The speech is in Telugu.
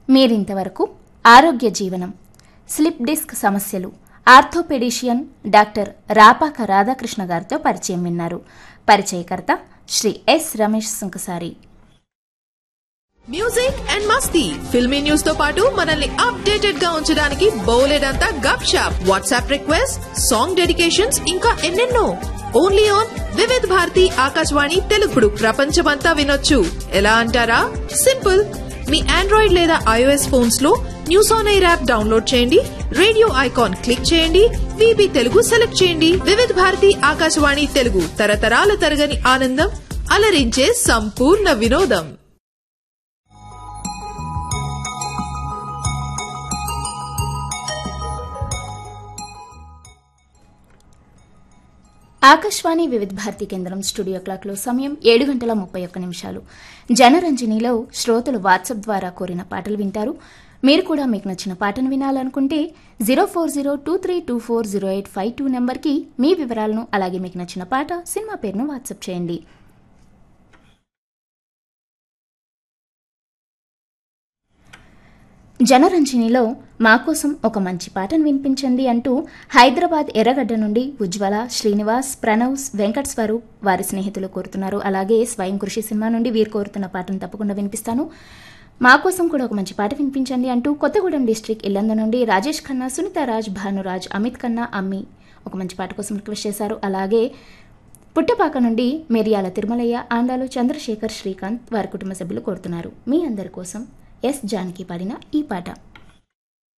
మీరింతవరకు ఆరోగ్య జీవనం స్లిప్ డిస్క్ సమస్యలు ఆర్థోపెడిషియన్ డాక్టర్ రాపాక రాధాకృష్ణ గారితో పరిచయం విన్నారు పరిచయకర్త Shri S Ramesh Sunkasari music and masti filmy news తో పాటు మనల్ని అప్డేటెడ్ గా ఉంచడానికి బోలెడంతా gupshup WhatsApp request song dedications ఇంకా ఎన్నెన్నో ఓన్లీ ఆన్ వివిధ్ భారతి ఆకాశవాణి తెలుగుడు ప్రపంచమంతా వినొచ్చు ఎలా అంటారా సింపుల్ మీ ఆండ్రాయిడ్ లేదా ఐఓఎస్ ఫోన్స్ లో news on air app download చేయండి రేడియో ఐకాన్ క్లిక్ చేయండి విబి తెలుగు సెలెక్ట్ చేయండి వివిధ్ భారతి ఆకాశవాణి తెలుగు తరతరాల తరగని ఆనందం అలరించే సంపూర్ణ వినోదం ఆకాశవాణి వివిధ భారతి కేంద్రం స్టూడియో క్లాక్లో సమయం ఏడు గంటల ముప్పై ఒక్క నిమిషాలు జనరంజనిలో శ్రోతలు వాట్సాప్ ద్వారా కోరిన పాటలు వింటారు మీరు కూడా మీకు నచ్చిన పాటను వినాలనుకుంటే zero four zero two three two four zero eight five two నెంబర్కి మీ వివరాలను అలాగే మీకు నచ్చిన పాట సినిమా పేరును వాట్సాప్ చేయండి జనరంజనిలో మా కోసం ఒక మంచి పాటను వినిపించండి అంటూ హైదరాబాద్ ఎర్రగడ్డ నుండి ఉజ్వల శ్రీనివాస్ ప్రణవ్ వెంకట్ స్వరూప్ వారి స్నేహితులు కోరుతున్నారు అలాగే స్వయం కృషి సినిమా నుండి వీరు కోరుతున్న పాటను తప్పకుండా వినిపిస్తాను మా కోసం కూడా ఒక మంచి పాట వినిపించండి అంటూ కొత్తగూడెం డిస్ట్రిక్ట్ ఇల్లంద నుండి రాజేష్ ఖన్నా సునీత రాజ్ భానురాజ్ అమిత్ ఖన్నా అమ్మి ఒక మంచి పాట కోసం రిక్వెస్ట్ చేశారు అలాగే పుట్టపాక నుండి మెరియాల తిరుమలయ్య ఆండాలు చంద్రశేఖర్ శ్రీకాంత్ వారి కుటుంబ సభ్యులు కోరుతున్నారు మీ అందరి కోసం ఎస్ జానకి పాడిన ఈ పాట